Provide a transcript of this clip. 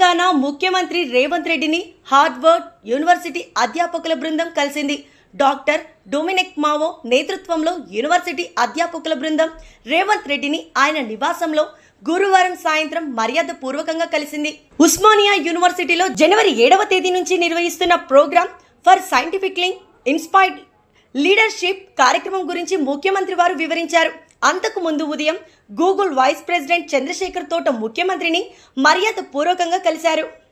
తెలంగాణ ముఖ్యమంత్రి రేవంత్ రెడ్డిని Harvard university అధ్యాపకుల బృందం కలిసింది డాక్టర్ డొమినిక్ మావో నేతృత్వంలో యూనివర్సిటీ అధ్యాపకుల బృందం రేవంత్ రెడ్డిని ఆయన నివాసంలో గురువారం సాయంత్రం మర్యాద పూర్వకంగా కలిసింది ఉస్మానియా యూనివర్సిటీలో జనవరి ఏడవ తేదీ నుంచి నిర్వహిస్తున్న program for scientific link inspired leadership కార్యక్రమం గురించి ముఖ్యమంత్రి వారు వివరించారు అంతకు ముందు ఉదయం గూగుల్ వైస్ ప్రెసిడెంట్ చంద్రశేఖర్ తోట ముఖ్యమంత్రిని మర్యాద పూర్వకంగా కలిశారు